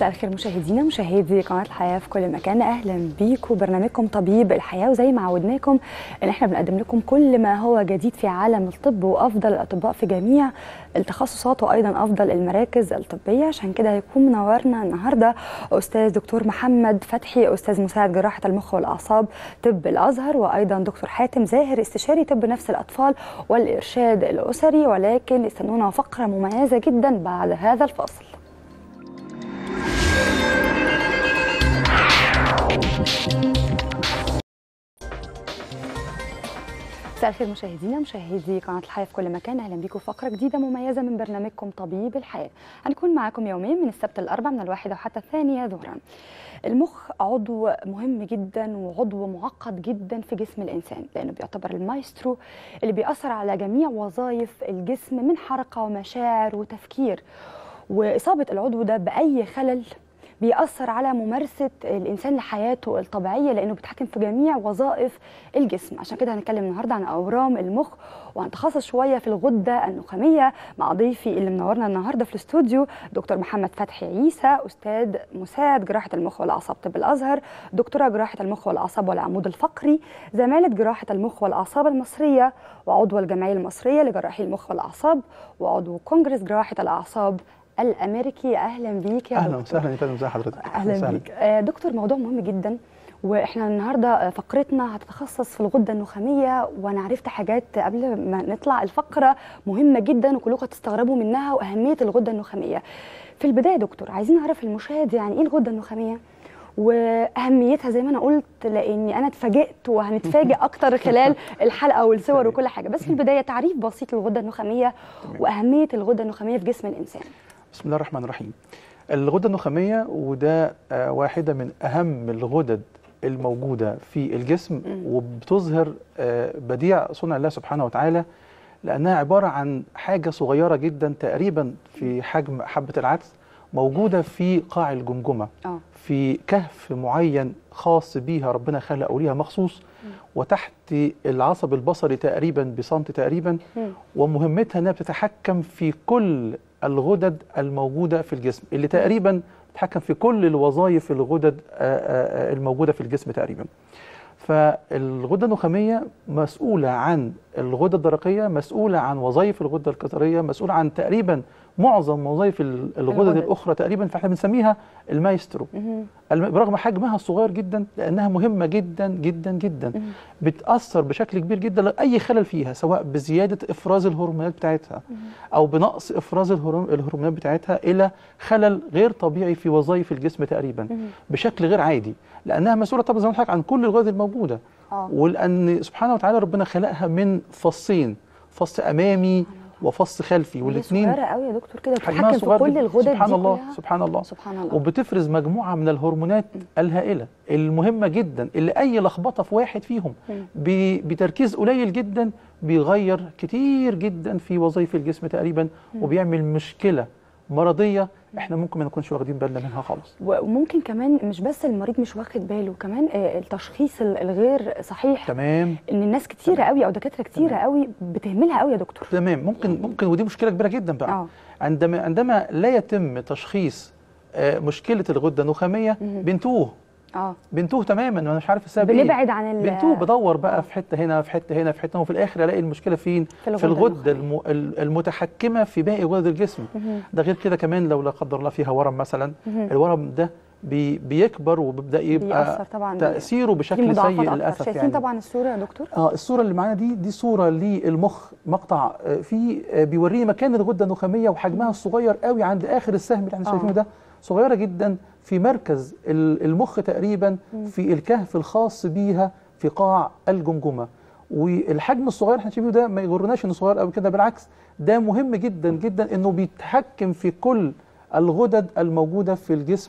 مساء الخير مشاهدينا مشاهدي قناه الحياه في كل مكان اهلا بيكم برنامجكم طبيب الحياه وزي ما عودناكم ان احنا بنقدم لكم كل ما هو جديد في عالم الطب وافضل الاطباء في جميع التخصصات وايضا افضل المراكز الطبيه عشان كده هيكون منورنا النهارده استاذ دكتور محمد فتحي استاذ مساعد جراحه المخ والاعصاب طب الازهر وايضا دكتور حاتم زاهر استشاري طب نفس الاطفال والارشاد الاسري ولكن استنونا فقره مميزه جدا بعد هذا الفاصل مساء الخير مشاهدينا مشاهدي قناه الحياه في كل مكان اهلا بيكم في فقره جديده مميزه من برنامجكم طبيب الحياه هنكون معاكم يومين من السبت الاربع من الواحده وحتى الثانيه ظهرا المخ عضو مهم جدا وعضو معقد جدا في جسم الانسان لانه بيعتبر المايسترو اللي بيأثر على جميع وظائف الجسم من حركه ومشاعر وتفكير واصابه العضو ده باي خلل بيأثر على ممارسة الإنسان لحياته الطبيعية لأنه بيتحكم في جميع وظائف الجسم عشان كده هنتكلم النهاردة عن أورام المخ وهنتخصص شوية في الغدة النخامية مع ضيفي اللي منورنا النهاردة في الاستوديو دكتور محمد فتحي عيسى أستاذ مساعد جراحة المخ والأعصاب طب الأزهر دكتورة جراحة المخ والأعصاب والعمود الفقري زمالة جراحة المخ والأعصاب المصرية وعضو الجمعية المصرية لجراحي المخ والأعصاب وعضو كونجرس جراحة الأعصاب الامريكي اهلا بيك يا اهلا دكتور وسهلا يا فندم ازي حضرتك اهلا وسهلا. بيك آه، دكتور موضوع مهم جدا واحنا النهارده فقرتنا هتتخصص في الغده النخاميه وانا عرفت حاجات قبل ما نطلع الفقره مهمه جدا وكلكم هتستغربوا منها واهميه الغده النخاميه في البدايه يا دكتور عايزين نعرف المشاهد يعني ايه الغده النخاميه واهميتها زي ما انا قلت لاني انا اتفاجئت وهنتفاجئ اكتر خلال الحلقه والصور وكل حاجه بس في البدايه تعريف بسيط للغده النخاميه واهميه الغده النخاميه في جسم الانسان بسم الله الرحمن الرحيم الغده النخاميه وده آه، واحده من اهم الغدد الموجوده في الجسم مم. وبتظهر آه، بديع صنع الله سبحانه وتعالى لانها عباره عن حاجه صغيره جدا تقريبا في حجم حبه العدس موجوده في قاع الجمجمه اه في كهف معين خاص بيها ربنا خلقه ليها مخصوص وتحت العصب البصري تقريبا بسنت تقريبا مم. ومهمتها انها بتتحكم في كل الغدد الموجوده في الجسم اللي تقريبا بتتحكم في كل الوظائف الغدد آه، آه، آه، الموجوده في الجسم تقريبا فالغده النخاميه مسؤوله عن الغده الدرقيه مسؤوله عن وظائف الغده الكظريه مسؤوله عن تقريبا معظم وظائف ال- الغدد الغدد. الاخرى تقريبا فاحنا بنسميها المايسترو مهم. الم- برغم حجمها الصغير جدا لانها مهمه جدا جدا جدا مهم. بتاثر بشكل كبير جدا لاي خلل فيها سواء بزياده افراز الهرمونات بتاعتها او بنقص افراز الهرم- الهرمونات بتاعتها الى خلل غير طبيعي في وظائف الجسم تقريبا مهم. بشكل غير عادي لانها مسؤوله طبعا زي ما قلت لحضرتك عن كل الغدد الموجوده اه ولان سبحانه وتعالى ربنا خلقها من فصين فص امامي وفص خلفي هي والاثنين صغيره قوي يا دكتور كده حجمها بتتحكم في صغير كل جداً. الغدد سبحان دي الله كلها سبحان الله سبحان الله وبتفرز مجموعه من الهرمونات الهائله المهمه جدا اللي اي لخبطه في واحد فيهم مم. ب- بتركيز قليل جدا بيغير كتير جدا في وظائف الجسم تقريبا وبيعمل مشكله مرضيه احنا ممكن ما نكونش واخدين بالنا منها خالص وممكن كمان مش بس المريض مش واخد باله كمان آه، التشخيص ال- الغير صحيح تمام ان الناس كتيره قوي او دكاتره كتيره تمام. قوي بتهملها قوي يا دكتور تمام ممكن ممكن ودي مشكله كبيره جدا بقى اه عندما عندما لا يتم تشخيص آه، مشكله الغده النخاميه مهم. بنتوه اه بنتوه تماما وانا مش عارف السبب ايه بنبعد عن ال بنتوه بدور بقى في حته هنا في حته هنا في حته وفي الاخر الاقي المشكله فين في في الغدة الغده الم- ال- المتحكمه في باقي غدد الجسم مهم. ده غير كده كمان لو لا قدر الله فيها ورم مثلا مهم. الورم ده بي بيكبر وبيبدا يبقى بيأثر طبعا تاثيره في بشكل مضاعفات سيء اكتر للاسف شايفين يعني طبعا الصوره يا دكتور اه الصوره اللي معانا دي دي صوره للمخ مقطع آه، فيه آه، بيوريني مكان الغده النخاميه وحجمها الصغير قوي عند اخر السهم اللي احنا آه. شايفينه ده صغيره جدا في مركز ال- المخ تقريبا في الكهف الخاص بيها في قاع الجمجمه والحجم الصغير اللي احنا شايفينه ده ما يغرناش انه صغير قوي كده بالعكس ده مهم جدا جدا انه بيتحكم في كل الغدد الموجوده في الجسم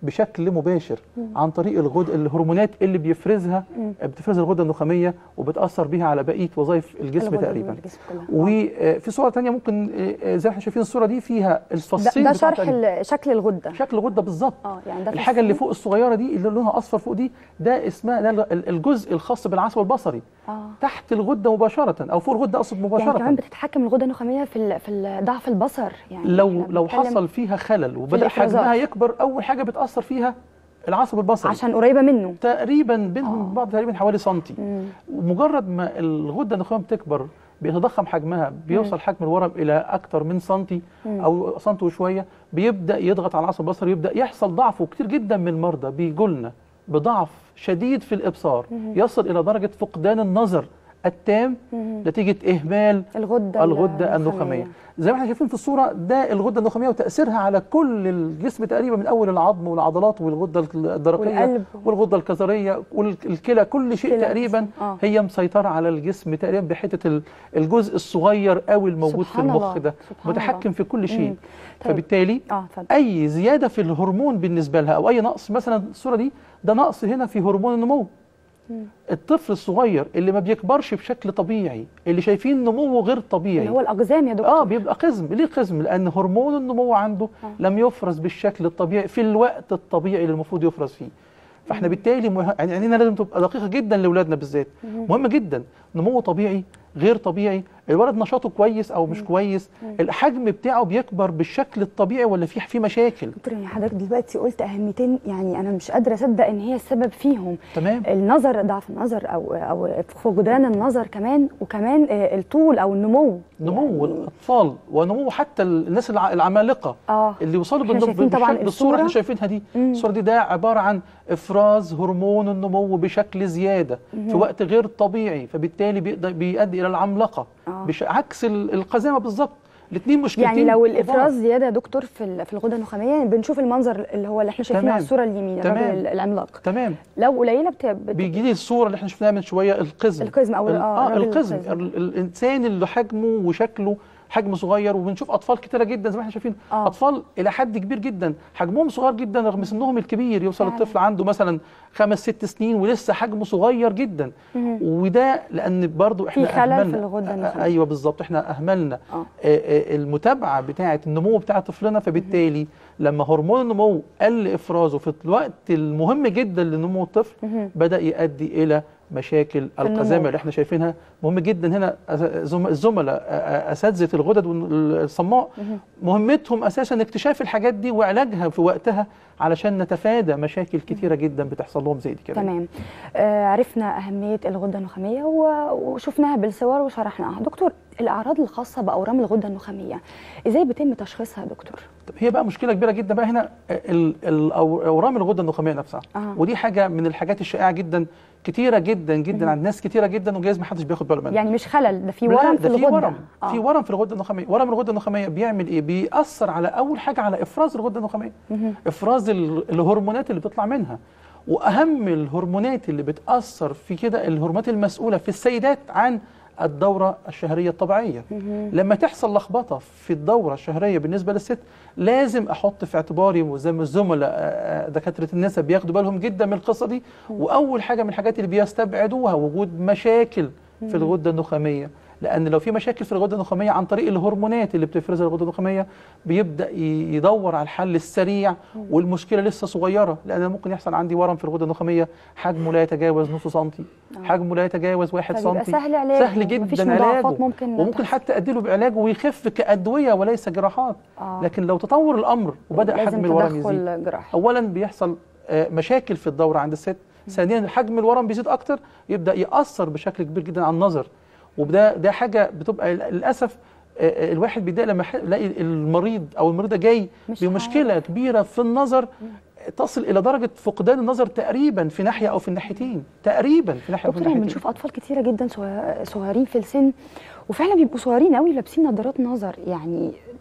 بشكل مباشر عن طريق الغد الهرمونات اللي بيفرزها مم. بتفرزها الغده النخاميه وبتاثر بيها على بقيه وظائف الجسم الغدد تقريبا والجسم كلها. آه. وفي صوره تانية ممكن آه، زي ما احنا شايفين الصوره دي فيها ده, الفصين ده بتاع شرح تقريباً. ال- شكل الغده شكل الغده بالظبط اه يعني ده الحاجه اللي فصين. فوق الصغيره دي اللي لونها اصفر فوق دي ده اسمها ده ال- الجزء الخاص بالعصب البصري اه تحت الغده مباشره او فوق الغده اقصد يعني مباشره كمان بتتحكم الغده النخاميه في ال- في ال- ضعف البصر يعني لو إحنا لو بنتكلم حصل فيها خلل وبدا الإفرازات. حجمها يكبر اول حاجه بتاثر فيها العصب البصري عشان قريبه منه تقريبا بينهم آه. بعض تقريبا حوالي سنتي مم. ومجرد ما الغده النخاميه بتكبر بيتضخم حجمها بيوصل حجم الورم الى اكتر من سنتي مم. او سنتي وشويه بيبدا يضغط على العصب البصري يبدا يحصل ضعف وكتير جدا من المرضى بيجولنا بضعف شديد في الابصار يصل الى درجه فقدان النظر التام مم. نتيجه اهمال الغده الغده النخاميه زي ما احنا شايفين في الصوره ده الغده النخاميه وتاثيرها على كل الجسم تقريبا من اول العظم والعضلات والغده الدرقيه والقلب. والغده الكظريه والكلى كل شيء كلى. تقريبا آه. هي مسيطره على الجسم تقريبا بحته ال- الجزء الصغير قوي الموجود في سبحان المخ الله. ده سبحان متحكم في كل شيء مم. طيب. فبالتالي اه اتفضل اي زياده في الهرمون بالنسبه لها او اي نقص مثلا الصوره دي ده نقص هنا في هرمون النمو مم. الطفل الصغير اللي ما بيكبرش بشكل طبيعي اللي شايفين نموه غير طبيعي اللي هو الاقزام يا دكتور اه بيبقى قزم ليه قزم لان هرمون النمو عنده آه. لم يفرز بالشكل الطبيعي في الوقت الطبيعي اللي المفروض يفرز فيه فاحنا بالتالي مه... يعني عينينا لازم تبقى دقيقه جدا لاولادنا بالذات مهم جدا نمو طبيعي غير طبيعي الولد نشاطه كويس او مش كويس الحجم بتاعه بيكبر بالشكل الطبيعي ولا في في مشاكل دكتور يعني حضرتك دلوقتي قلت اهميتين يعني انا مش قادره اصدق ان هي السبب فيهم تمام النظر ضعف النظر او او فقدان النظر كمان وكمان آه، الطول او النمو نمو يعني الاطفال ونمو حتى الناس الع- العمالقه اه اللي وصلوا إحنا بالنم- شايفين طبعاً بالشكل- بالصوره اللي احنا الصورة. شايفينها دي مم. الصوره دي ده عباره عن افراز هرمون النمو بشكل زياده في وقت غير طبيعي فبالتالي بيقدر بيؤدي الى العملاقه آه. بش عكس ال- القزامه بالظبط الاثنين مشكلتين يعني لو كبار. الافراز زياده يا دكتور في ال- في الغده النخاميه بنشوف المنظر اللي هو اللي احنا شايفينه تمام. على الصوره اليمين تمام. الراجل العملاق تمام لو قليله بت... بت... بيجي لي الصوره اللي احنا شفناها من شويه القزم القزم أو ال- ال- آه، اه الراجل القزم القزم. ال- الانسان اللي حجمه وشكله حجم صغير وبنشوف اطفال كتيره جدا زي ما احنا شايفين آه. اطفال الى حد كبير جدا حجمهم صغير جدا رغم سنهم الكبير يوصل فعلا. الطفل عنده مثلا خمس ست سنين ولسه حجمه صغير جدا مهم. وده لان برضو احنا في خلل في أهملنا. الغدة آه، النخامية. ايوه بالظبط احنا اهملنا آه. آه، آه، المتابعه بتاعه النمو بتاع طفلنا فبالتالي لما هرمون النمو قل افرازه في الوقت المهم جدا لنمو الطفل مهم. بدا يؤدي الى مشاكل النمو. القزامه اللي احنا شايفينها مهم جدا هنا أس- زم- الزملاء آه، آه، اساتذه الغدد والصماء مهم. مهمتهم اساسا اكتشاف الحاجات دي وعلاجها في وقتها علشان نتفادى مشاكل كتيره جدا بتحصل لهم زي دي كده تمام آه عرفنا أهمية الغدة النخامية و- وشفناها بالصور وشرحناها دكتور الأعراض الخاصة بأورام الغدة النخامية إزاي بيتم تشخيصها يا دكتور؟ طب هي بقى مشكله كبيره جدا بقى هنا ال- ال- أو- اورام الغده النخاميه نفسها آه. ودي حاجه من الحاجات الشائعه جدا كتيره جدا جدا عند ناس كتيره جدا وجايز ما حدش بياخد باله منها يعني مش خلل ده في لا، ورم في ده الغدة ورم آه. في ورم في الغده النخاميه ورم الغده النخاميه بيعمل ايه بيأثر على اول حاجه على افراز الغده النخاميه مهم. افراز ال- الهرمونات اللي بتطلع منها واهم الهرمونات اللي بتأثر في كده الهرمونات المسؤوله في السيدات عن الدوره الشهريه الطبيعيه مهم. لما تحصل لخبطه في الدوره الشهريه بالنسبه للست لازم احط في اعتباري وزي ما الزملاء آه، آه، دكاتره النساء بياخدوا بالهم جدا من القصه دي واول حاجه من الحاجات اللي بيستبعدوها وجود مشاكل في الغده النخاميه لان لو في مشاكل في الغده النخاميه عن طريق الهرمونات اللي بتفرزها الغده النخاميه بيبدا ي- يدور على الحل السريع والمشكله لسه صغيره لان ممكن يحصل عندي ورم في الغده النخاميه حجمه لا يتجاوز نص سنتي حجمه لا يتجاوز واحد فبيبقى سنتي سهل علاجه سهل جدا مفيش علاجه مضاعفات ممكن وممكن تحصل. حتى اديله بعلاجه ويخف كادويه وليس جراحات آه. لكن لو تطور الامر وبدا لازم حجم الورم يزيد تدخل جراحي اولا بيحصل آه، مشاكل في الدوره عند الست ثانيا حجم الورم بيزيد اكتر يبدا ياثر بشكل كبير جدا على النظر وده ده حاجه بتبقى للاسف آه، آه، الواحد بيتضايق لما يح- يلاقي المريض او المريضه جاي مش بمشكله كبيره في النظر تصل الى درجه فقدان النظر تقريبا في ناحيه او في الناحيتين تقريبا في ناحيه او في دكتور يعني الناحيتين بنشوف أطفال كتيرة جدا صغ- صغيرين في السن وفعلا بيبقوا صغيرين قوي لابسين نظارات نظر يعني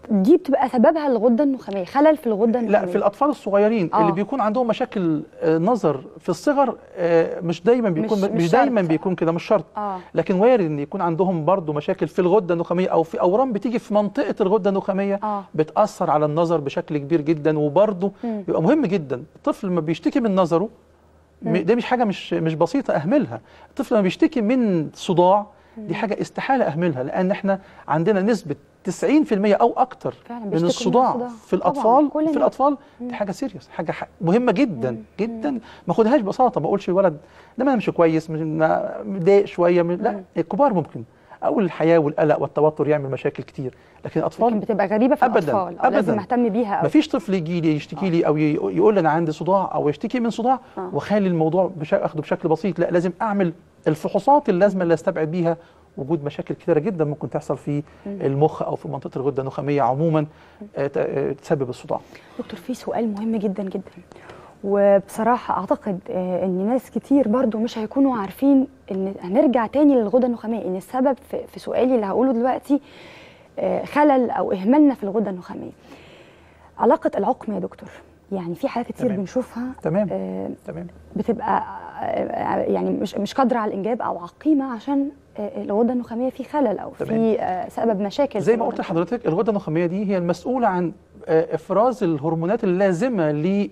دي بتبقى سببها الغده النخاميه خلل في الغده النخاميه لا في الاطفال الصغيرين آه. اللي بيكون عندهم مشاكل آه، نظر في الصغر آه، مش دايما بيكون مش- مش, مش دايما شرط. بيكون كده مش شرط اه لكن وارد ان يكون عندهم برضو مشاكل في الغده النخاميه او في اورام بتيجي في منطقه الغده النخاميه اه بتاثر على النظر بشكل كبير جدا وبرضو مم. بيبقى مهم جدا الطفل لما بيشتكي من نظره م- مم. ده مش حاجه مش مش بسيطه اهملها الطفل لما بيشتكي من صداع دي حاجه استحاله اهملها لان احنا عندنا نسبه 90% او اكتر فعلا من بيشتكوا الصداع الصداع. في طبعاً، الاطفال كل في الناس. الاطفال مم. دي حاجه سيريس حاجه ح- مهمه جدا مم. جدا ما اخدهاش ببساطه ما اقولش الولد ده ما انا مش كويس مش- ما- متضايق شويه من- لا مم. الكبار ممكن او الحياه والقلق والتوتر يعمل مشاكل كتير لكن الاطفال لكن بتبقى غريبه في أبداً، الاطفال آه، لازم أبداً. اهتم بيها ما قوي فيش طفل يجي لي يشتكي لي او ي- يقول لي انا عندي صداع او يشتكي من صداع آه. واخلي الموضوع بش... اخده بشكل بسيط لا لازم اعمل الفحوصات اللازمه اللي استبعد بيها وجود مشاكل كثيره جدا ممكن تحصل في المخ او في منطقه الغده النخاميه عموما آه، ت- آه، تسبب الصداع دكتور في سؤال مهم جدا جدا وبصراحة أعتقد آه، إن ناس كتير برضو مش هيكونوا عارفين إن هنرجع تاني للغدة النخامية إن السبب في, في سؤالي اللي هقوله دلوقتي آه، خلل أو إهمالنا في الغدة النخامية علاقة العقم يا دكتور يعني في حالات كتير تمام. بنشوفها تمام آه، تمام بتبقى آه، يعني مش مش قادرة على الإنجاب أو عقيمة عشان آه، الغدة النخامية في خلل أو في تمام. آه، سبب مشاكل زي في ما الغدة قلت لحضرتك الغده النخاميه دي هي المسؤوله عن آه، افراز الهرمونات اللازمه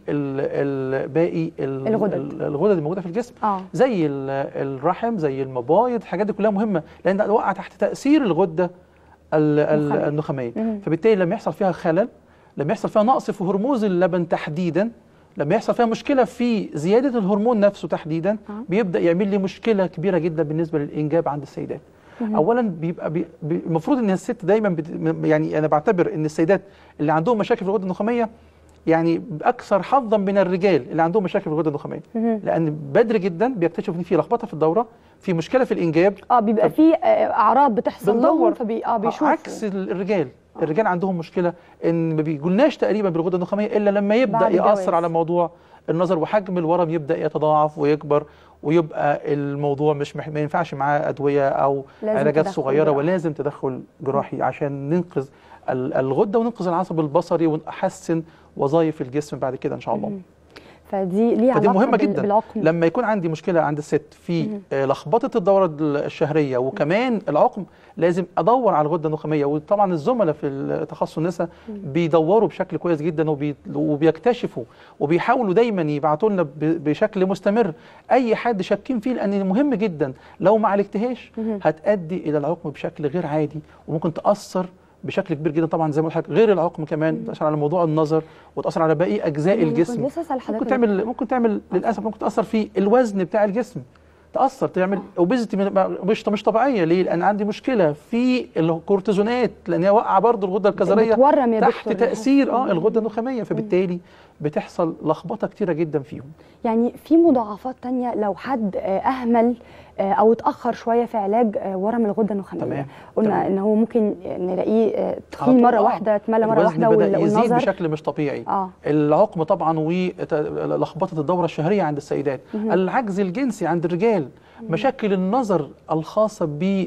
لباقي الغدد. الغدد الموجوده في الجسم اه زي ال- الرحم زي المبايض الحاجات دي كلها مهمه لان ده وقع تحت تاثير الغده ال- ال- النخامية. النخاميه مم. فبالتالي لما يحصل فيها خلل لما يحصل فيها نقص في هرموز اللبن تحديدا لما يحصل فيها مشكله في زياده الهرمون نفسه تحديدا آه. بيبدا يعمل لي مشكله كبيره جدا بالنسبه للانجاب عند السيدات مهم. اولا بيبقى بي بي- المفروض ان الست دايما بت م- يعني انا بعتبر ان السيدات اللي عندهم مشاكل في الغده النخاميه يعني اكثر حظا من الرجال اللي عندهم مشاكل في الغده النخاميه مهم. لان بدري جدا بيكتشفوا ان في لخبطه في الدوره في مشكله في الانجاب اه بيبقى طب- في آه، اعراض بتحصل لهم بندور. فبي اه بيشوفوا عكس الرجال الرجال عندهم مشكله ان ما بيقولناش تقريبا بالغده النخاميه الا لما يبدا بعد الجواز. ياثر على موضوع النظر وحجم الورم يبدا يتضاعف ويكبر ويبقى الموضوع مش مح... ما ينفعش معاه ادويه او لازم علاجات تدخل صغيره جراحي. ولازم تدخل جراحي عشان ننقذ ال- الغده وننقذ العصب البصري ونحسن وظائف الجسم بعد كده ان شاء الله مهم. فدي ليها فدي علاقه مهمه بال- جدا بالعقم لما يكون عندي مشكله عند الست في مهم. آه، لخبطه الدوره الشهريه وكمان العقم لازم ادور على الغده النخاميه وطبعا الزملاء في تخصص النساء بيدوروا بشكل كويس جدا وبي وبيكتشفوا وبيحاولوا دايما يبعتوا لنا ب- بشكل مستمر اي حد شاكين فيه لان مهم جدا لو ما عالجتهاش مهم. هتؤدي الى العقم بشكل غير عادي وممكن تاثر بشكل كبير جدا طبعا زي ما قلت لحضرتك غير العقم كمان تاثر على موضوع النظر وتاثر على باقي اجزاء يعني الجسم كنت لسه اسال حضرتك ممكن تعمل ممكن تعمل للاسف ممكن تاثر في الوزن بتاع الجسم تاثر تعمل اوبيزيتي مش مش طبيعيه ليه؟ لان عندي مشكله في الكورتيزونات لان هي واقعه برضه الغده الكظريه بتورم يا تحت دكتور تاثير اه مم. الغده النخاميه فبالتالي بتحصل لخبطه كتيره جدا فيهم يعني في مضاعفات تانية لو حد آه، اهمل آه، او اتاخر شويه في علاج آه، ورم الغده النخاميه تمام قلنا تمام. ان هو ممكن نلاقيه آه، على تخين طول، مره آه. واحده اتملى مره الوزن واحده بدا وال- يزيد والنظر بشكل مش طبيعي اه العقم طبعا ولخبطه الدوره الشهريه عند السيدات مهم. العجز الجنسي عند الرجال مشاكل النظر الخاصه ب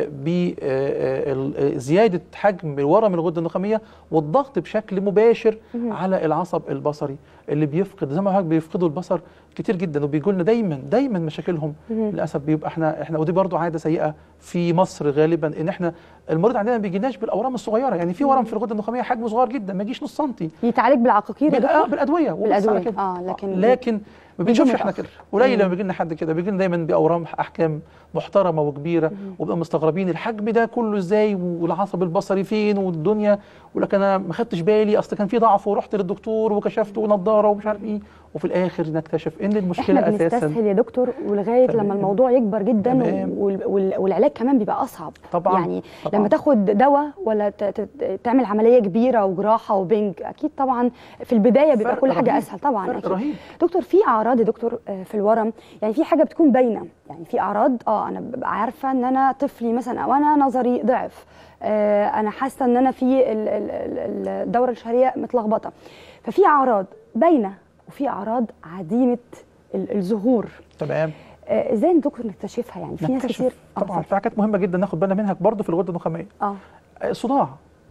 بزياده حجم ورم الغده النخاميه والضغط بشكل مباشر مهم. على العصب البصري اللي بيفقد زي ما حضرتك بيفقدوا البصر كتير جدا وبيجوا لنا دايما دايما مشاكلهم مهم. للاسف بيبقى احنا احنا ودي برضو عاده سيئه في مصر غالبا ان احنا المريض عندنا ما بيجيناش بالاورام الصغيره يعني في ورم في الغده النخاميه حجمه صغير جدا ما يجيش نص سنتي يتعالج بالعقاقير يا بال- آه، دكتور بالادويه وبس على بالادويه كده. اه لكن لكن ما بنشوفش بيجي احنا متأخر. كده قليل مم. لما بيجي لنا حد كده بيجي لنا دايما باورام احكام محترمه وكبيره وبقى مستغربين الحجم ده كله ازاي والعصب البصري فين والدنيا ولكن انا ما خدتش بالي اصل كان في ضعف ورحت للدكتور وكشفت ونضاره ومش عارف ايه وفي الاخر نكتشف ان المشكله احنا اساسا بنستسهل يا دكتور ولغايه تمام. لما الموضوع يكبر جدا تمام. وال- وال- والعلاج كمان بيبقى اصعب طبعا يعني طبعا. لما تاخد دواء ولا ت- ت- تعمل عمليه كبيره وجراحه وبنج اكيد طبعا في البدايه بيبقى فرق كل حاجه رهيب. اسهل طبعا فرق اكيد رهيب دكتور في اعراض يا دكتور آه، في الورم يعني في حاجه بتكون باينه يعني في اعراض اه انا ببقى عارفه ان انا طفلي مثلا او انا نظري ضعف آه انا حاسه ان انا في ال- ال- ال- الدوره الشهريه متلخبطه ففي اعراض باينه وفي اعراض عديمه ال- الظهور تمام آه، ازاي دكتور نكتشفها يعني في ناس نكتشف. كتير آه، طبعا اتفضل. في حاجات مهمه جدا ناخد بالنا منها برضه في الغده النخاميه اه آه، صداع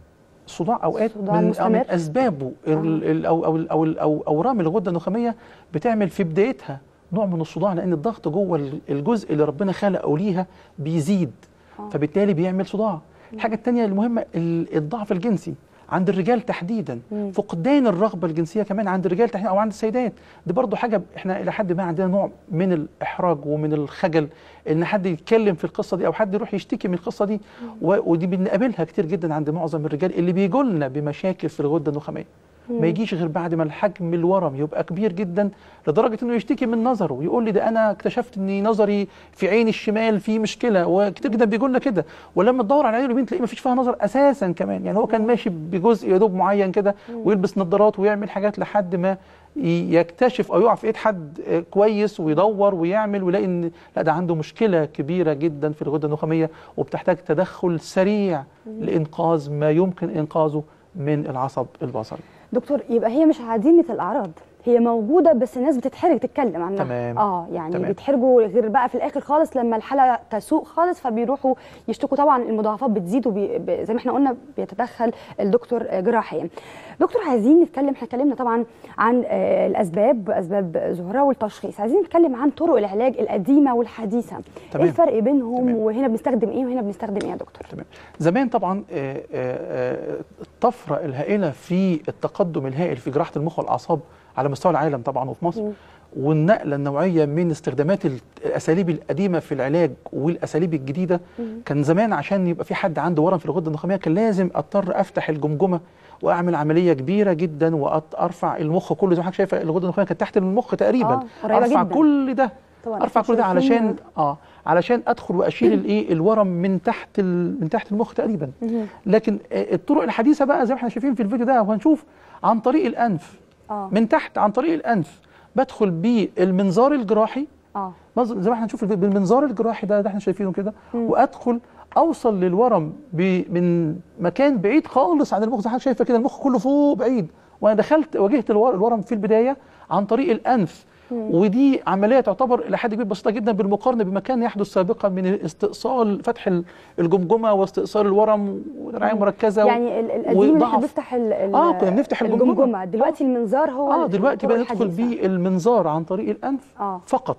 صداع اوقات صداع من, أو مستمر؟ من اسبابه ال- ال- او او ال- او ال- او اورام الغده النخاميه بتعمل في بدايتها نوع من الصداع لان الضغط جوه ال- الجزء اللي ربنا خلقه ليها بيزيد آه. فبالتالي بيعمل صداع الحاجه الثانيه المهمه ال- الضعف الجنسي عند الرجال تحديدا مم. فقدان الرغبه الجنسيه كمان عند الرجال تحديدا او عند السيدات دي برضو حاجه احنا الى حد ما عندنا نوع من الاحراج ومن الخجل ان حد يتكلم في القصه دي او حد يروح يشتكي من القصه دي و- ودي بنقابلها كتير جدا عند معظم الرجال اللي بيجوا لنا بمشاكل في الغده النخاميه ما يجيش غير بعد ما الحجم الورم يبقى كبير جدا لدرجه انه يشتكي من نظره يقول لي ده انا اكتشفت ان نظري في عيني الشمال في مشكله وكتير جدا بيقول لنا كده ولما تدور على عينه اليمين تلاقيه ما فيش فيها نظر اساسا كمان يعني هو كان ماشي بجزء يا دوب معين كده ويلبس نظارات ويعمل حاجات لحد ما ي- يكتشف او يقع في ايد حد آه، كويس ويدور ويعمل ويلاقي ان لا ده عنده مشكله كبيره جدا في الغده النخاميه وبتحتاج تدخل سريع لانقاذ ما يمكن انقاذه من العصب البصري دكتور يبقى هي مش عديمه الاعراض هي موجوده بس الناس بتتحرج تتكلم عنها تمام. اه يعني تمام. بيتحرجوا غير بقى في الاخر خالص لما الحاله تسوء خالص فبيروحوا يشتكوا طبعا المضاعفات بتزيد وبي... ب- زي ما احنا قلنا بيتدخل الدكتور آه، جراحيا دكتور عايزين نتكلم احنا اتكلمنا طبعا عن آه، الاسباب اسباب ظهورها والتشخيص عايزين نتكلم عن طرق العلاج القديمه والحديثه تمام. ايه الفرق بينهم تمام. وهنا بنستخدم ايه وهنا بنستخدم ايه يا دكتور تمام زمان طبعا آه، آه، آه، الطفره الهائله في التقدم الهائل في جراحه المخ والاعصاب على مستوى العالم طبعا وفي مصر مم. والنقله النوعيه من استخدامات ال- الاساليب القديمه في العلاج والاساليب الجديده كان زمان عشان يبقى في حد عنده ورم في الغده النخاميه كان لازم اضطر افتح الجمجمه واعمل عمليه كبيره جدا وارفع المخ كله زي ما حضرتك شايفه الغده النخاميه كانت تحت المخ تقريبا آه، قريبة ارفع جداً. كل ده طبعا ارفع إحنا كل ده شايفين- علشان اه علشان ادخل واشيل الايه الورم من تحت ال... من تحت المخ تقريبا مهم. لكن آه، الطرق الحديثه بقى زي ما احنا شايفين في الفيديو ده وهنشوف عن طريق الانف اه من تحت عن طريق الانف بدخل بالمنظار الجراحي اه مز- زي ما احنا هنشوف الفيديو، بالمنظار الجراحي ده ده احنا شايفينه كده مم. وادخل اوصل للورم ب... من مكان بعيد خالص عن المخ زي ما حضرتك شايفه كده المخ كله فوق بعيد وانا دخلت واجهت الور- الورم في البدايه عن طريق الانف ودي عمليه تعتبر الى حد كبير بسيطه جدا بالمقارنه بما كان يحدث سابقا من استئصال فتح ال- الجمجمه واستئصال الورم ورعايه مركزه و- يعني ال- القديم اللي احنا وضعف. بنفتح ال- ال- آه، كنا بنفتح الجمجمة. دلوقتي المنظار هو اه دلوقتي الطرق بقى ندخل الحديثة. بالمنظار عن طريق الانف اه فقط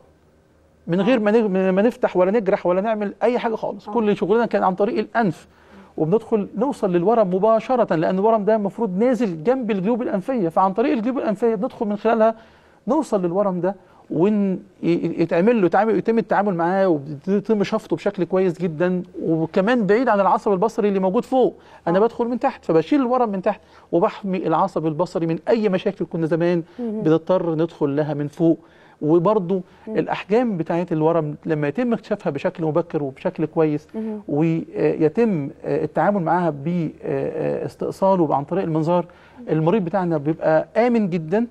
من غير ما نج- ما نفتح ولا نجرح ولا نعمل اي حاجه خالص آه. كل شغلنا كان عن طريق الانف وبندخل نوصل للورم مباشره لان الورم ده المفروض نازل جنب الجيوب الانفيه فعن طريق الجيوب الانفيه بندخل من خلالها نوصل للورم ده ويتعمل له يتعمل يتم التعامل معاه ويتم شفطه بشكل كويس جدا وكمان بعيد عن العصب البصري اللي موجود فوق انا آه. بدخل من تحت فبشيل الورم من تحت وبحمي العصب البصري من اي مشاكل كنا زمان مهم. بنضطر ندخل لها من فوق وبرضو الاحجام بتاعت الورم لما يتم اكتشافها بشكل مبكر وبشكل كويس مهم. ويتم التعامل معاها باستئصاله عن طريق المنظار المريض بتاعنا بيبقى امن جدا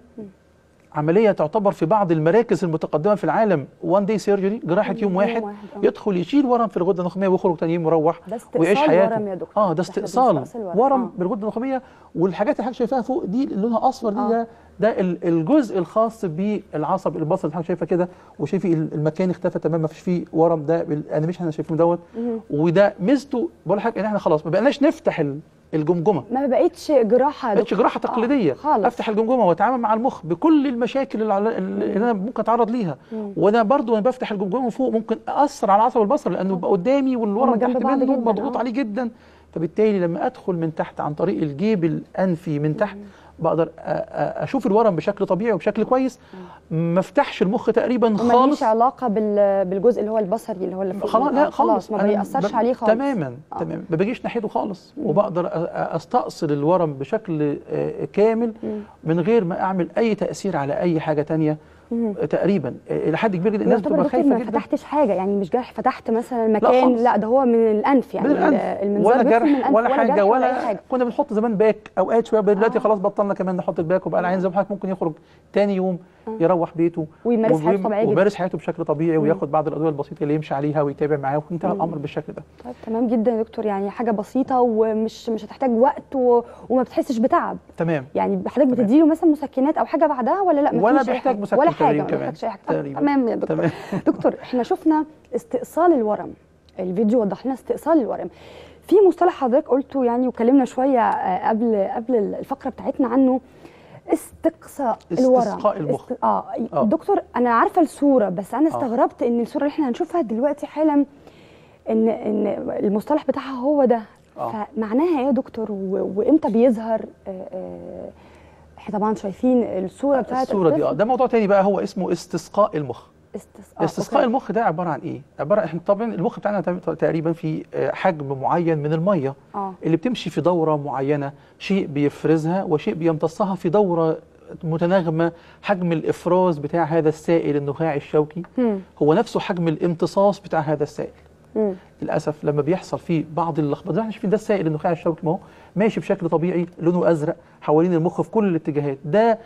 عمليه تعتبر في بعض المراكز المتقدمه في العالم وان داي سيرجري جراحه يوم واحد آه. يدخل يشيل ورم في الغده النخاميه ويخرج تاني يوم مروح ده استئصال ويعيش حياته ورم يا دكتور اه ده إحنا استئصال بنستأصل ورم آه. بالغده النخاميه والحاجات اللي حضرتك شايفاها فوق دي اللي لونها اصفر دي آه. ده ده ال- الجزء الخاص بالعصب البصري اللي حضرتك شايفه كده وشايفي ال- المكان اختفى تماما ما فيش فيه ورم ده بالانيميشن احنا شايفينه دوت مهم. وده ميزته بقول لحضرتك ان احنا خلاص ما بقناش نفتح ال- الجمجمه ما بقتش جراحه يا بقتش دكتور. جراحه تقليديه آه. خالص افتح الجمجمه واتعامل مع المخ بكل المشاكل اللي, على- اللي انا ممكن اتعرض ليها مم. وانا برضو وانا بفتح الجمجمه فوق ممكن اثر على العصب البصري لانه بيبقى قدامي والورم هما جنب تحت بعض منه جداً، مضغوط آه. عليه جدا فبالتالي لما ادخل من تحت عن طريق الجيب الانفي من تحت بقدر أ- أ- اشوف الورم بشكل طبيعي وبشكل كويس ما افتحش المخ تقريبا وماليش خالص علاقه بال- بالجزء اللي هو البصري اللي هو اللي فوق خلاص آه، لا خالص ما أنا بيأثرش ب- عليه خالص تماما آه. تمام ما باجيش ناحيته خالص وبقدر أ- أ- استأصل الورم بشكل آه، كامل مم. من غير ما اعمل اي تأثير على اي حاجة تانية مهم. آه، تقريبا آه، الى حد كبير جدا الناس يعتبر بتبقى دكتور خايفة ما جدا فتحتش حاجه يعني مش جرح فتحت مثلا مكان خالص. لا ده هو من الانف يعني من الانف المنظار ولا بيدخل من جرح الأنف ولا حاجه جرح ولا اي حاجه كنا بنحط زمان باك اوقات شويه دلوقتي آه. خلاص بطلنا كمان نحط الباك وبقى العين زي ما حضرتك ممكن يخرج تاني يوم آه. يروح بيته ويمارس حياته وبي- طبيعيه جدا ويمارس حياته بشكل طبيعي وياخد بعض الادويه البسيطه اللي يمشي عليها ويتابع معاه وانتهى مم. الامر بالشكل ده طيب تمام جدا يا دكتور يعني حاجه بسيطه ومش مش هتحتاج وقت و... وما بتحسش بتعب تمام يعني حضرتك بتديله مثلا مسكنات او حاجه بعدها ولا لا ولا مفيش أي بيحتاج حاجة؟ مسكن ولا حاجه تقريباً ما كمان. بيحتاجش اي حاجه طب تقريباً. تمام يا دكتور تمام دكتور احنا شفنا استئصال الورم الفيديو وضح لنا استئصال الورم في مصطلح حضرتك قلته يعني وكلمنا شويه آه، قبل قبل الفقره بتاعتنا عنه استقصاء الورم استسقاء المخ. است... اه آه. دكتور انا عارفه الصوره بس انا آه. استغربت ان الصوره اللي احنا هنشوفها دلوقتي حالا ان ان المصطلح بتاعها هو ده آه. فمعناها ايه يا دكتور و... وامتى بيظهر آه، آه، احنا طبعا شايفين الصوره بتاعت الصوره دي اه الطفل. ده موضوع تاني بقى هو اسمه استسقاء المخ استسقاء استسقاء أوكي. المخ ده عباره عن ايه عباره احنا طبعا المخ بتاعنا تقريبا في آه، حجم معين من الميه اه اللي بتمشي في دوره معينه شيء بيفرزها وشيء بيمتصها في دوره متناغمه حجم الافراز بتاع هذا السائل النخاعي الشوكي مم. هو نفسه حجم الامتصاص بتاع هذا السائل مم. للاسف لما بيحصل فيه بعض اللخبطه زي ما احنا شايفين ده السائل النخاعي الشوكي ما هو ماشي بشكل طبيعي لونه ازرق حوالين المخ في كل الاتجاهات ده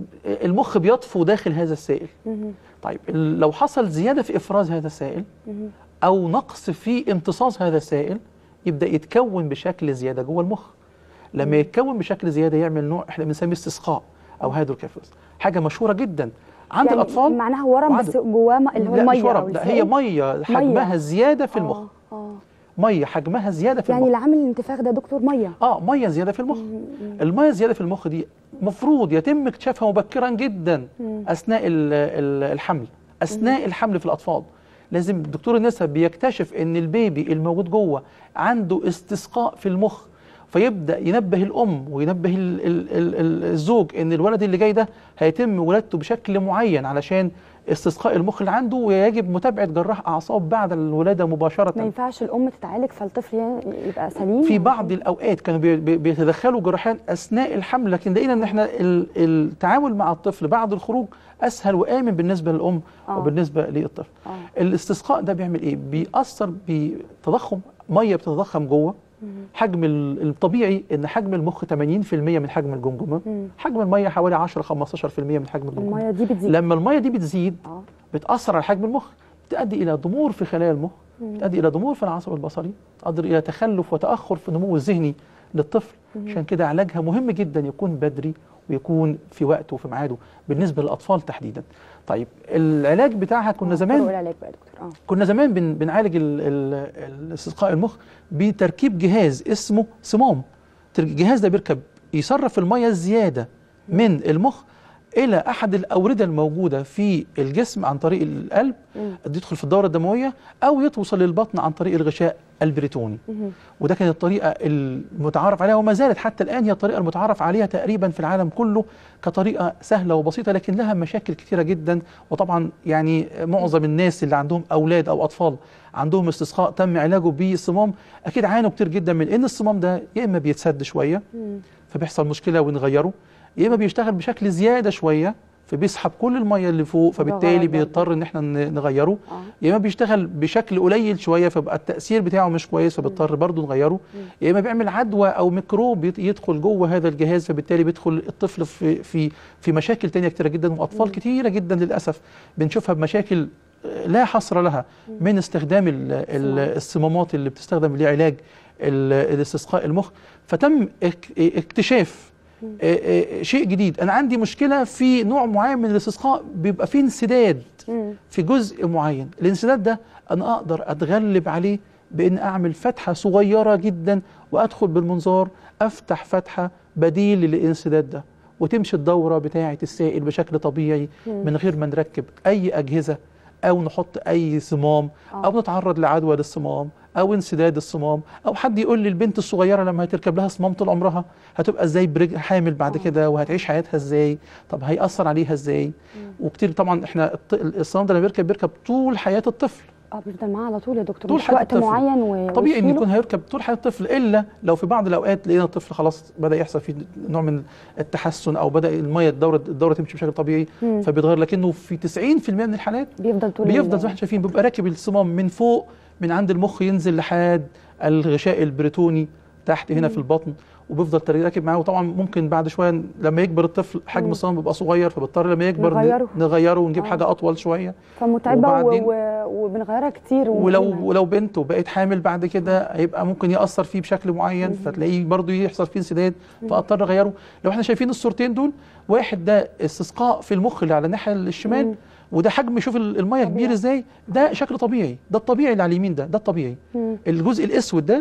المخ بيطفو داخل هذا السائل مم. طيب ال- لو حصل زياده في افراز هذا السائل مم. او نقص في امتصاص هذا السائل يبدا يتكون بشكل زياده جوه المخ لما يتكون بشكل زياده يعمل نوع احنا بنسميه استسقاء او هيدروكيفالوس حاجه مشهوره جدا عند يعني الاطفال معناها ورم وعدد. بس جواه م- اللي هو لا الميه مش أو ورم لا هي السائل. ميه حجمها زياده في آه، المخ اه ميه حجمها زياده في يعني المخ اللي عامل الانتفاخ ده دكتور ميه اه ميه زياده في المخ الميه الزياده في المخ دي مفروض يتم اكتشافها مبكرا جدا مم. اثناء ال- ال- الحمل اثناء الحمل في الاطفال لازم دكتور النساء بيكتشف ان البيبي الموجود جوه عنده استسقاء في المخ فيبدا ينبه الام وينبه ال ال ال ال الزوج ان الولد اللي جاي ده هيتم ولادته بشكل معين علشان استسقاء المخ اللي عنده ويجب متابعه جراح اعصاب بعد الولاده مباشره ما ينفعش الام تتعالج فالطفل يعني يبقى سليم في يعني؟ بعض الاوقات كانوا بي- بي- بيتدخلوا جراحيا اثناء الحمل لكن لقينا ان احنا ال- التعامل مع الطفل بعد الخروج اسهل وامن بالنسبه للام آه. وبالنسبه للطفل آه. الاستسقاء ده بيعمل ايه بيأثر بتضخم ميه بتتضخم جوه حجم ال- الطبيعي ان حجم المخ 80% من حجم الجمجمه مم. حجم الميه حوالي 10 15% من حجم الجمجمه الميه دي بتزيد لما الميه دي بتزيد اه بتأثر على حجم المخ تؤدي إلى ضمور في خلايا المخ تؤدي إلى ضمور في العصب البصري تؤدي إلى تخلف وتأخر في النمو الذهني للطفل عشان كده علاجها مهم جدا يكون بدري ويكون في وقته وفي ميعاده بالنسبة للأطفال تحديدا طيب العلاج بتاعها كنا آه، زمان طرق العلاج بقى يا دكتور اه كنا زمان بن بنعالج ال- ال- ال- استسقاء المخ بتركيب جهاز اسمه صمام تر- الجهاز ده بيركب يصرف الميه الزياده من المخ الى احد الاورده الموجوده في الجسم عن طريق القلب مم. يدخل في الدوره الدمويه او يتوصل للبطن عن طريق الغشاء البريتوني مهم. وده كانت الطريقه المتعارف عليها وما زالت حتى الان هي الطريقه المتعارف عليها تقريبا في العالم كله كطريقه سهله وبسيطه لكن لها مشاكل كثيره جدا وطبعا يعني معظم الناس اللي عندهم اولاد او اطفال عندهم استسقاء تم علاجه بالصمام اكيد عانوا كتير جدا من ان الصمام ده يا اما بيتسد شويه مم. فبيحصل مشكله ونغيره يا اما بيشتغل بشكل زياده شويه فبيسحب كل الميه اللي فوق فبالتالي غلط برضه. بيضطر ان احنا ن- نغيره اه يا اما بيشتغل بشكل قليل شويه فبقى التاثير بتاعه مش كويس فبيضطر برضه نغيره يا اما بيعمل عدوى او ميكروب يت- يدخل جوه هذا الجهاز فبالتالي بيدخل الطفل في في في مشاكل تانية كتيره جدا واطفال كتيره جدا للاسف بنشوفها بمشاكل آه، لا حصر لها من استخدام ال- ال- الصمامات اللي بتستخدم لعلاج ال- الاستسقاء المخ فتم اك- اكتشاف آه، آه، شيء جديد انا عندي مشكله في نوع معين من الاستسقاء بيبقى فيه انسداد مم. في جزء معين الانسداد ده انا اقدر اتغلب عليه بان اعمل فتحه صغيره جدا وادخل بالمنظار افتح فتحه بديل للانسداد ده وتمشي الدوره بتاعه السائل بشكل طبيعي من غير ما نركب اي اجهزه او نحط اي صمام آه. او نتعرض لعدوى للصمام او انسداد الصمام او حد يقول لي البنت الصغيره لما هتركب لها صمام طول عمرها هتبقى ازاي برج حامل بعد آه. كده وهتعيش حياتها ازاي طب هيأثر عليها ازاي وكتير طبعا احنا الط- الصمام ده لما بيركب بيركب طول حياه الطفل اه بيفضل معاه على طول يا دكتور طول مش حياة وقت الطفل. معين و... طبيعي ان ويشيله؟ يكون هيركب طول حياه الطفل الا لو في بعض الاوقات لقينا الطفل خلاص بدا يحصل فيه نوع من التحسن او بدا الميه الدوره الدوره تمشي بشكل طبيعي مم. فبيتغير لكنه في 90% من الحالات بيفضل طول بيفضل ال- زي ما احنا شايفين بيبقى راكب الصمام من فوق من عند المخ ينزل لحد الغشاء البريتوني تحت هنا في البطن وبيفضل تر- راكب معاه وطبعا ممكن بعد شويه لما يكبر الطفل حجم مم. الصمام بيبقى صغير فبضطر لما يكبر ن- نغيره. نغيره ونجيب آه. حاجه اطول شويه فمتعبه و... وبعدين- و... وبنغيرها كتير ولو ومهمة. ولو بنت وبقت حامل بعد كده هيبقى ممكن ياثر فيه بشكل معين فتلاقيه برضه يحصل فيه انسداد فاضطر اغيره لو احنا شايفين الصورتين دول واحد ده استسقاء في المخ اللي على الناحيه الشمال مم. وده حجم شوف ال- الميه كبير طبيعي. ازاي ده شكل طبيعي ده الطبيعي اللي على اليمين ده ده الطبيعي مم. الجزء الاسود ده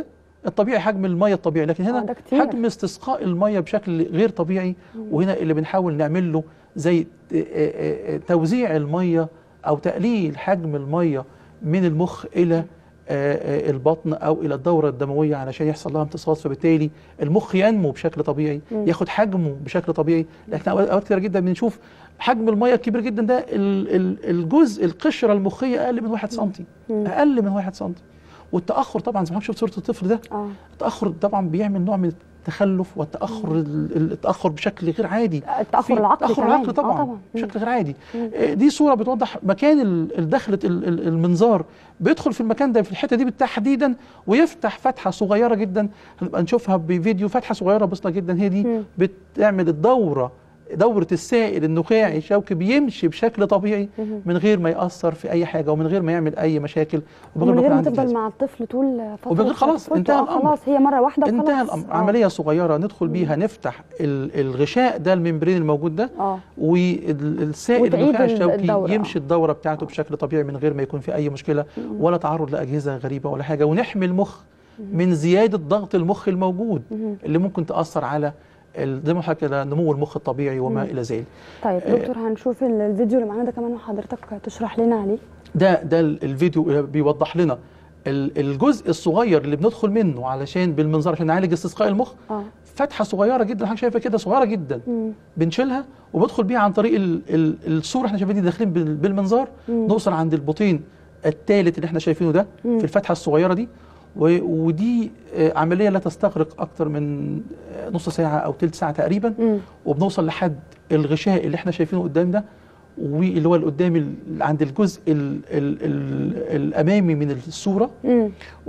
الطبيعي حجم الميه الطبيعي لكن آه، هنا ده كتير. حجم استسقاء الميه بشكل غير طبيعي وهنا اللي بنحاول نعمل له زي ت- آه، آه، آه، توزيع الميه او تقليل حجم الميه من المخ الى آه، آه، البطن او الى الدوره الدمويه علشان يحصل لها امتصاص فبالتالي المخ ينمو بشكل طبيعي مم. ياخد حجمه بشكل طبيعي لكن اوقات أوقات كتير جدا بنشوف حجم الميه الكبير جدا ده ال- ال- الجزء القشره المخيه اقل من 1 سم مم. اقل من 1 سم والتاخر طبعا زي ما حضرتك شفت صوره الطفل ده اه التاخر طبعا بيعمل نوع من التخلف والتاخر ال- ال- التاخر بشكل غير عادي التاخر في العقلي تاخر كمان. العقلي آه طبعا, طبعا مم. بشكل غير عادي مم. آه، دي صوره بتوضح مكان ال- ال- دخله ال- ال- المنظار بيدخل في المكان ده في الحته دي تحديدا ويفتح فتحه صغيره جدا هنبقى نشوفها بفيديو فتحه صغيره بسيطه جدا هي دي مم. بتعمل الدوره دوره السائل النخاعي الشوكي بيمشي بشكل طبيعي مم. من غير ما ياثر في اي حاجه ومن غير ما يعمل اي مشاكل من غير يكون ما عندي تفضل جهاز. مع الطفل طول فتره وبغير خلاص، الطفولة. انتهى آه، الأمر. خلاص هي مره واحده انتهى وخلاص. الامر آه. عمليه صغيره ندخل بيها نفتح ال- الغشاء ده الممبرين الموجود ده اه والسائل وتعيد النخاعي ال- الشوكي الدورة. يمشي الدوره بتاعته بشكل طبيعي من غير ما يكون في اي مشكله ولا تعرض لاجهزه غريبه ولا حاجه ونحمي المخ من زياده ضغط المخ الموجود مم. اللي ممكن تاثر على ال- زي ما حضرتك كده نمو المخ الطبيعي وما مم. الى ذلك طيب آه. دكتور هنشوف ال- الفيديو اللي معانا ده كمان وحضرتك تشرح لنا عليه ده ده ال- الفيديو اللي بيوضح لنا ال- الجزء الصغير اللي بندخل منه علشان بالمنظار عشان نعالج استسقاء المخ اه فتحه صغيره جدا حضرتك شايفه كده صغيره جدا مم. بنشيلها وبدخل بيها عن طريق ال ال الصوره احنا شايفين دي داخلين بال- بالمنظار مم. نوصل عند البطين الثالث اللي احنا شايفينه ده مم. في الفتحه الصغيره دي و- ودي آه، عمليه لا تستغرق اكتر من آه، نص ساعه او ثلث ساعه تقريبا مم. وبنوصل لحد الغشاء اللي احنا شايفينه قدام ده واللي هو اللي قدام ال- عند الجزء ال ال ال الامامي من الصوره مم.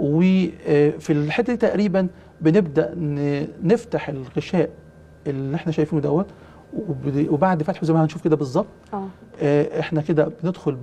وفي الحته دي تقريبا بنبدا ن- نفتح الغشاء اللي احنا شايفينه دوت وبد- وبعد فتحه زي ما هنشوف كده بالظبط اه آه، احنا كده بندخل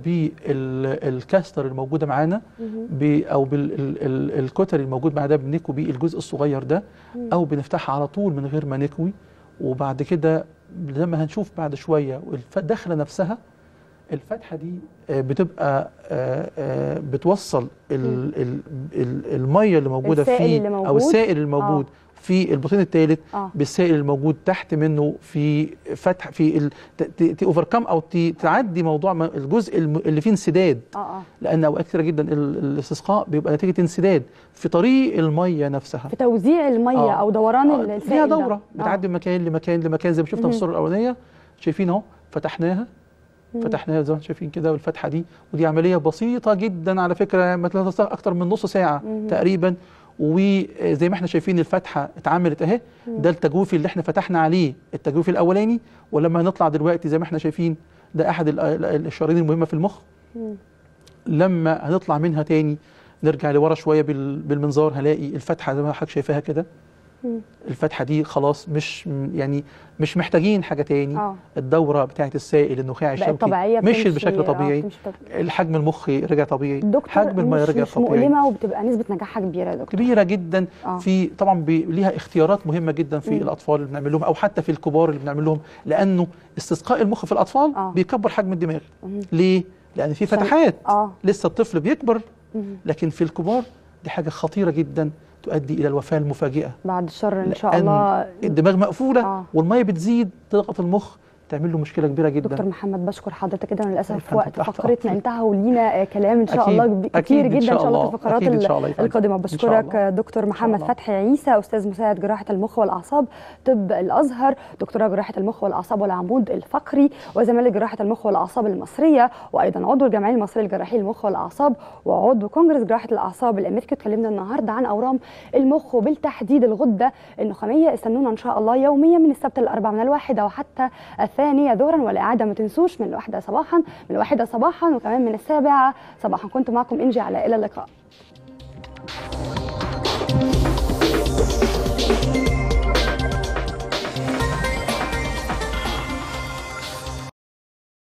بالكاستر الموجوده معانا مم. ب- او بالكتر الموجود معانا ده بنكوي بيه الجزء الصغير ده مم. او بنفتحها على طول من غير ما نكوي وبعد كده زي ما هنشوف بعد شويه والدخله نفسها الفتحه دي آه، بتبقى آه، آه، بتوصل ال- ال- ال- الميه اللي موجوده السائل في اللي موجود. او السائل الموجود في البطين الثالث اه بالسائل الموجود تحت منه في فتح في تاوفركم او ت- تعدي موضوع ما- الجزء الم- اللي فيه انسداد اه اه لان اوقات كتيره جدا ال- الاستسقاء بيبقى نتيجه انسداد في طريق الميه نفسها في توزيع الميه آه. او دوران آه، السائل ليها ده. دوره آه. بتعدي من مكان لمكان لمكان زي ما شفنا مهم. في الصوره الاولانيه شايفين اهو فتحناها مم. فتحناها زي ما انتم شايفين كده والفتحه دي ودي عمليه بسيطه جدا على فكره ما تستغرق اكتر من نص ساعه مهم. تقريبا وزي ما احنا شايفين الفتحه اتعملت اهي ده التجويف اللي احنا فتحنا عليه التجويف الاولاني ولما هنطلع دلوقتي زي ما احنا شايفين ده احد ال- ال- الشرايين المهمه في المخ مم. لما هنطلع منها تاني نرجع لورا شويه بال- بالمنظار هلاقي الفتحه زي ما حضرتك شايفاها كده مم. الفتحه دي خلاص مش يعني مش محتاجين حاجه تاني اه الدوره بتاعت السائل النخاعي بقت الشوكي طبيعيه مشيت بتمشي- بشكل آه، طبيعي بتمشي طبيعي. الحجم المخي رجع طبيعي دكتور حجم الميه مش, رجع مش طبيعي مؤلمه وبتبقى نسبه نجاحها كبيره يا دكتور كبيره جدا آه. في طبعا بي ليها اختيارات مهمه جدا في مم. الاطفال اللي بنعمل لهم او حتى في الكبار اللي بنعمل لهم لانه استسقاء المخ في الاطفال آه. بيكبر حجم الدماغ مم. ليه لان في عشان- فتحات اه لسه الطفل بيكبر مم. لكن في الكبار دي حاجه خطيره جدا تؤدي الى الوفاه المفاجئه بعد الشر ان شاء لأن الله الدماغ مقفوله آه. والميه بتزيد تضغط المخ تعمل له مشكله كبيره جدا دكتور محمد بشكر حضرتك جدا للاسف فندم، وقت تحت فقرتنا أمرك. انتهى ولينا آه، كلام ان شاء أكيد، الله ب- كتير أكيد إن جدا ان شاء شاء الله في الله. الفقرات أكيد إن ال- شاء الله يا فندم. القادمه إن شاء بشكرك الله. آه، دكتور محمد الله. فتحي عيسى استاذ مساعد جراحه المخ والاعصاب طب الازهر دكتوراه جراحه المخ والاعصاب والعمود الفقري وزمالة جراحه المخ والاعصاب المصريه وايضا عضو الجمعيه المصريه لجراحي المخ والاعصاب وعضو كونجرس جراحه الاعصاب الامريكي اتكلمنا النهارده عن اورام المخ وبالتحديد الغده النخاميه استنونا ان شاء الله يوميا من السبت الاربع من الواحده وحتى الثانيه ظهرا والاعاده ما تنسوش من الواحده صباحا من الواحده صباحا وكمان من السابعه صباحا كنت معكم انجي على الى اللقاء